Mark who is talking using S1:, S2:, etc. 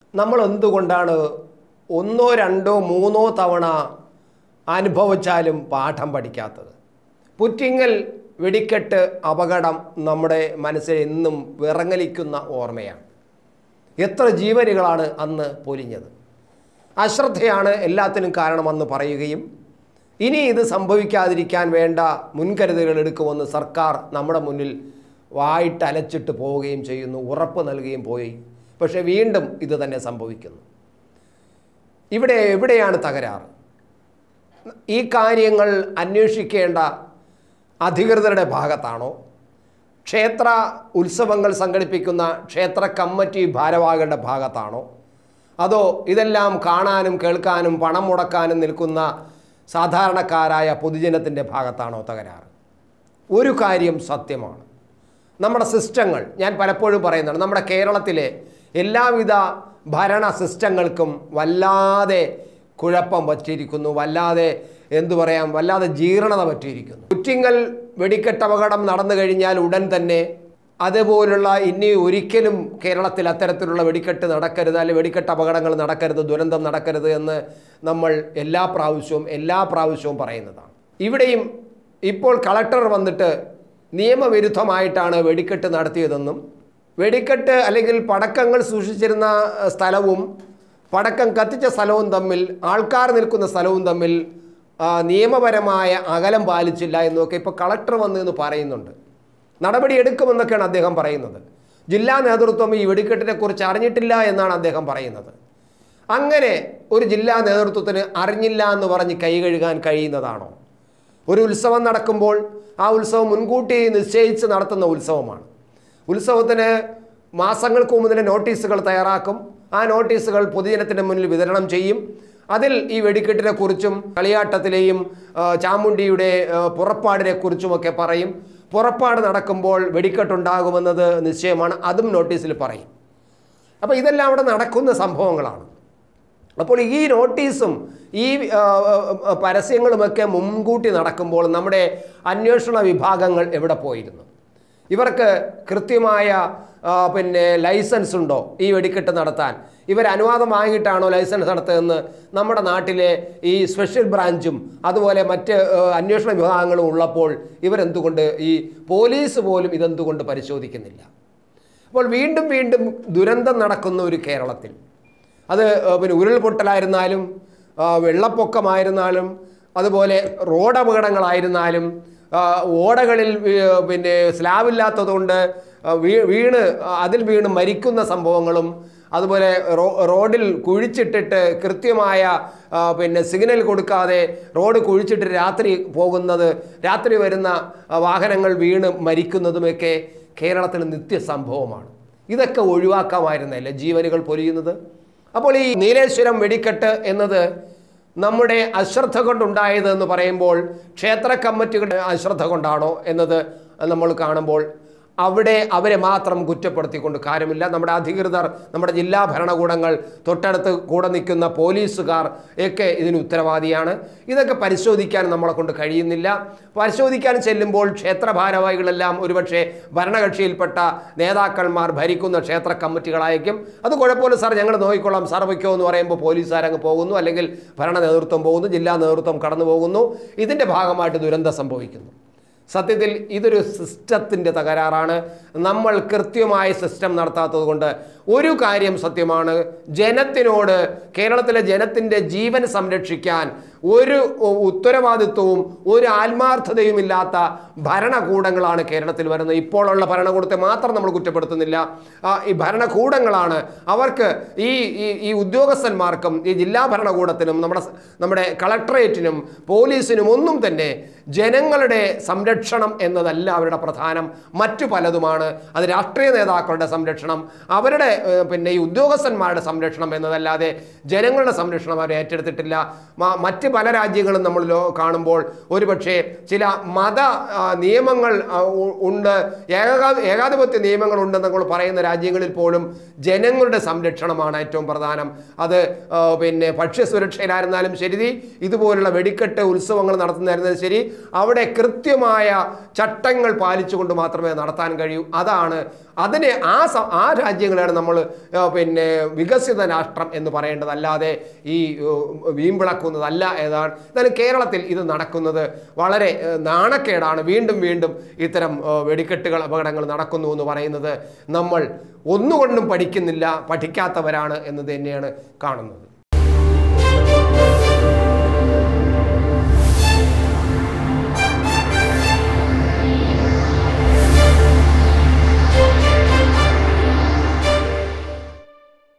S1: നമ്മൾ എന്തുകൊണ്ടാണ് ഒന്നോ രണ്ടോ മൂന്നോ തവണ അനുഭവിച്ചാലും പാഠം പഠിക്കാത്തത് പുറ്റിങ്ങൽ വെടിക്കെട്ട് അപകടം നമ്മുടെ മനസ്സിൽ എന്നും വിറങ്ങലിക്കുന്ന ഓർമ്മയാണ് എത്ര ജീവനുകളാണ് അന്ന് പൊലിഞ്ഞത് അശ്രദ്ധയാണ് എല്ലാത്തിനും കാരണമെന്ന് പറയുകയും ഇനി ഇത് സംഭവിക്കാതിരിക്കാൻ വേണ്ട മുൻകരുതലുകൾ എടുക്കുമെന്ന് സർക്കാർ നമ്മുടെ മുന്നിൽ വായിട്ട് അലച്ചിട്ട് പോവുകയും ചെയ്യുന്നു ഉറപ്പ് നൽകുകയും പോയി പക്ഷേ വീണ്ടും ഇത് തന്നെ സംഭവിക്കുന്നു ഇവിടെ എവിടെയാണ് തകരാറ് ഈ കാര്യങ്ങൾ അന്വേഷിക്കേണ്ട അധികൃതരുടെ ഭാഗത്താണോ ക്ഷേത്ര ഉത്സവങ്ങൾ സംഘടിപ്പിക്കുന്ന ക്ഷേത്ര കമ്മിറ്റി ഭാരവാഹികളുടെ ഭാഗത്താണോ അതോ ഇതെല്ലാം കാണാനും കേൾക്കാനും പണം മുടക്കാനും നിൽക്കുന്ന സാധാരണക്കാരായ പൊതുജനത്തിൻ്റെ ഭാഗത്താണോ തകരാറ് ഒരു കാര്യം സത്യമാണ് നമ്മുടെ സിസ്റ്റങ്ങൾ ഞാൻ പലപ്പോഴും പറയുന്നതാണ് നമ്മുടെ കേരളത്തിലെ എല്ലാവിധ ഭരണ സിസ്റ്റങ്ങൾക്കും വല്ലാതെ കുഴപ്പം പറ്റിയിരിക്കുന്നു വല്ലാതെ എന്തു പറയാം വല്ലാതെ ജീർണത പറ്റിയിരിക്കുന്നു കുറ്റിങ്ങൽ വെടിക്കെട്ട് അപകടം നടന്നു കഴിഞ്ഞാൽ ഉടൻ തന്നെ അതുപോലുള്ള ഇനി ഒരിക്കലും കേരളത്തിൽ അത്തരത്തിലുള്ള വെടിക്കെട്ട് നടക്കരുത് അല്ലെങ്കിൽ വെടിക്കെട്ട് അപകടങ്ങൾ നടക്കരുത് ദുരന്തം നടക്കരുത് എന്ന് നമ്മൾ എല്ലാ പ്രാവശ്യവും എല്ലാ പ്രാവശ്യവും പറയുന്നതാണ് ഇവിടെയും ഇപ്പോൾ കളക്ടർ വന്നിട്ട് നിയമവിരുദ്ധമായിട്ടാണ് വെടിക്കെട്ട് നടത്തിയതെന്നും വെടിക്കെട്ട് അല്ലെങ്കിൽ പടക്കങ്ങൾ സൂക്ഷിച്ചിരുന്ന സ്ഥലവും പടക്കം കത്തിച്ച സ്ഥലവും തമ്മിൽ ആൾക്കാർ നിൽക്കുന്ന സ്ഥലവും തമ്മിൽ ആ, നിയമപരമായ അകലം പാലിച്ചില്ല എന്നൊക്കെ ഇപ്പോൾ കളക്ടർ വന്നു എന്ന് പറയുന്നുണ്ട് നടപടി എടുക്കുമെന്നൊക്കെയാണ് അദ്ദേഹം പറയുന്നത് ജില്ലാ നേതൃത്വം ഈ വെടിക്കെട്ടിനെ കുറിച്ച് അറിഞ്ഞിട്ടില്ല എന്നാണ് അദ്ദേഹം പറയുന്നത് അങ്ങനെ ഒരു ജില്ലാ നേതൃത്വത്തിന് അറിഞ്ഞില്ല എന്ന് പറഞ്ഞ് കൈ കഴുകാൻ കഴിയുന്നതാണോ ഒരു ഉത്സവം നടക്കുമ്പോൾ ആ ഉത്സവം മുൻകൂട്ടി നിശ്ചയിച്ച് നടത്തുന്ന ഉത്സവമാണ് ഉത്സവത്തിന് മാസങ്ങൾക്ക് മുമ്പ് തന്നെ നോട്ടീസുകൾ തയ്യാറാക്കും ആ നോട്ടീസുകൾ പൊതുജനത്തിൻ്റെ മുന്നിൽ വിതരണം ചെയ്യും അതിൽ ഈ വെടിക്കെട്ടിനെ കുറിച്ചും കളിയാട്ടത്തിലെയും ആ, ചാമുണ്ടിയുടെ ആ, പുറപ്പാടിനെ കുറിച്ചുമൊക്കെ പറയും പുറപ്പാട് നടക്കുമ്പോൾ വെടിക്കെട്ടുണ്ടാകുമെന്നത് നിശ്ചയമാണ് അതും നോട്ടീസിൽ പറയും അപ്പോൾ ഇതെല്ലാം അവിടെ നടക്കുന്ന സംഭവങ്ങളാണ് അപ്പോൾ ഈ നോട്ടീസും ഈ ആ, ആ, പരസ്യങ്ങളുമൊക്കെ മുൻകൂട്ടി നടക്കുമ്പോൾ നമ്മുടെ അന്വേഷണ വിഭാഗങ്ങൾ എവിടെ പോയിരുന്നു ഇവർക്ക് കൃത്യമായ ആ, പിന്നെ ലൈസൻസ് ഉണ്ടോ ഈ വെടിക്കെട്ട് നടത്താൻ ഇവർ അനുവാദം വാങ്ങിയിട്ടാണോ ലൈസൻസ് നടത്തുന്നതെന്ന് നമ്മുടെ നാട്ടിലെ ഈ സ്പെഷ്യൽ ബ്രാഞ്ചും അതുപോലെ മറ്റ് ആ, അന്വേഷണ വിഭാഗങ്ങളും ഉള്ളപ്പോൾ ഇവരെന്തുകൊണ്ട് ഈ പോലീസ് പോലും ഇതെന്തുകൊണ്ട് പരിശോധിക്കുന്നില്ല അപ്പോൾ വീണ്ടും വീണ്ടും ദുരന്തം നടക്കുന്ന ഒരു കേരളത്തിൽ അത് ഏഹ്, പിന്നെ ഉരുൾപൊട്ടലായിരുന്നാലും ആ, വെള്ളപ്പൊക്കമായിരുന്നാലും അതുപോലെ റോഡ് അപകടങ്ങളായിരുന്നാലും ആ, ഓടകളിൽ വീ- പിന്നെ സ്ലാബില്ലാത്തതുകൊണ്ട് ആ, വീ വീണ് അതിൽ വീണ് മരിക്കുന്ന സംഭവങ്ങളും അതുപോലെ റോ റോഡിൽ കുഴിച്ചിട്ടിട്ട് കൃത്യമായ ആ, പിന്നെ സിഗ്നൽ കൊടുക്കാതെ റോഡ് കുഴിച്ചിട്ട് രാത്രി പോകുന്നത് രാത്രി വരുന്ന ആ, വാഹനങ്ങൾ വീണ് മരിക്കുന്നതുമൊക്കെ കേരളത്തിൽ നിത്യസംഭവമാണ് ഇതൊക്കെ ഒഴിവാക്കാമായിരുന്നല്ലേ ജീവനുകൾ പൊലിയുന്നത് അപ്പോൾ ഈ നീലേശ്വരം വെടിക്കെട്ട് എന്നത് നമ്മുടെ അശ്രദ്ധ കൊണ്ടുണ്ടായത് എന്ന് പറയുമ്പോൾ ക്ഷേത്ര കമ്മിറ്റികളുടെ അശ്രദ്ധ കൊണ്ടാണോ എന്നത് നമ്മൾ കാണുമ്പോൾ അവിടെ അവരെ മാത്രം കുറ്റപ്പെടുത്തിക്കൊണ്ട് കാര്യമില്ല നമ്മുടെ അധികൃതർ നമ്മുടെ ജില്ലാ ഭരണകൂടങ്ങൾ തൊട്ടടുത്ത് കൂടെ നിൽക്കുന്ന പോലീസുകാർ ഒക്കെ ഇതിന് ഉത്തരവാദിയാണ് ഇതൊക്കെ പരിശോധിക്കാൻ നമ്മളെ കൊണ്ട് കഴിയുന്നില്ല പരിശോധിക്കാൻ ചെല്ലുമ്പോൾ ക്ഷേത്ര ഭാരവാഹികളെല്ലാം ഒരുപക്ഷെ ഭരണകക്ഷിയിൽപ്പെട്ട നേതാക്കന്മാർ ഭരിക്കുന്ന ക്ഷേത്ര കമ്മിറ്റികളായിരിക്കും അത് കുഴപ്പമില്ല സാർ ഞങ്ങൾ നോക്കിക്കൊള്ളാം സാർ വയ്ക്കോ എന്ന് പറയുമ്പോൾ പോലീസുകാരങ്ങ് പോകുന്നു അല്ലെങ്കിൽ ഭരണ നേതൃത്വം പോകുന്നു ജില്ലാ നേതൃത്വം കടന്നു പോകുന്നു ഇതിൻ്റെ ഭാഗമായിട്ട് ദുരന്തം സംഭവിക്കുന്നു സത്യത്തിൽ ഇതൊരു സിസ്റ്റത്തിൻ്റെ തകരാറാണ് നമ്മൾ കൃത്യമായ സിസ്റ്റം നടത്താത്തത് കൊണ്ട് ഒരു കാര്യം സത്യമാണ് ജനത്തിനോട് കേരളത്തിലെ ജനത്തിൻ്റെ ജീവൻ സംരക്ഷിക്കാൻ ഒരു ഉത്തരവാദിത്വവും ഒരു ആത്മാർത്ഥതയും ഇല്ലാത്ത ഭരണകൂടങ്ങളാണ് കേരളത്തിൽ വരുന്നത് ഇപ്പോഴുള്ള ഭരണകൂടത്തെ മാത്രം നമ്മൾ കുറ്റപ്പെടുത്തുന്നില്ല ആ, ഈ ഭരണകൂടങ്ങളാണ് അവർക്ക് ഈ ഈ ഈ ഉദ്യോഗസ്ഥന്മാർക്കും ഈ ജില്ലാ ഭരണകൂടത്തിനും നമ്മുടെ സ- നമ്മുടെ കളക്ടറേറ്റിനും പോലീസിനും ഒന്നും തന്നെ ജനങ്ങളുടെ സംരക്ഷണം എന്നതല്ല അവരുടെ പ്രധാനം മറ്റു പലതുമാണ് അത് രാഷ്ട്രീയ നേതാക്കളുടെ സംരക്ഷണം അവരുടെ ഏഹ്, പിന്നെ ഈ ഉദ്യോഗസ്ഥന്മാരുടെ സംരക്ഷണം എന്നതല്ലാതെ ജനങ്ങളുടെ സംരക്ഷണം അവർ ഏറ്റെടുത്തിട്ടില്ല മ- മറ്റ് പല രാജ്യങ്ങളും നമ്മൾ ലോ- കാണുമ്പോൾ ഒരുപക്ഷെ ചില മത ആ, നിയമങ്ങൾ ആ, ഉ- ഉണ്ട് ഏകാ ഏകാധിപത്യ നിയമങ്ങൾ ഉണ്ടെന്ന് നമ്മൾ പറയുന്ന രാജ്യങ്ങളിൽ പോലും ജനങ്ങളുടെ സംരക്ഷണമാണ് ഏറ്റവും പ്രധാനം അത് ആ, പിന്നെ ഭക്ഷ്യസുരക്ഷയിലായിരുന്നാലും ശരി ഇതുപോലുള്ള വെടിക്കെട്ട് ഉത്സവങ്ങൾ നടത്തുന്നതായിരുന്നാലും ശരി അവിടെ കൃത്യമായ ചട്ടങ്ങൾ പാലിച്ചുകൊണ്ട് മാത്രമേ നടത്താൻ കഴിയൂ അതാണ് അതിനെ ആ സ ആ രാജ്യങ്ങളെയാണ് നമ്മൾ ആ, പിന്നെ വികസിത രാഷ്ട്രം എന്ന് പറയേണ്ടത് അല്ലാതെ ഈ ഏഹ്, വീമ്പിളക്കുന്നതല്ല ഏതാണ് എന്നാലും കേരളത്തിൽ ഇത് നടക്കുന്നത് വളരെ ഏഹ്, നാണക്കേടാണ് വീണ്ടും വീണ്ടും ഇത്തരം ഏഹ്, വെടിക്കെട്ടുകൾ അപകടങ്ങൾ നടക്കുന്നു എന്ന് പറയുന്നത് നമ്മൾ ഒന്നുകൊണ്ടും പഠിക്കുന്നില്ല പഠിക്കാത്തവരാണ് എന്ന് തന്നെയാണ് കാണുന്നത്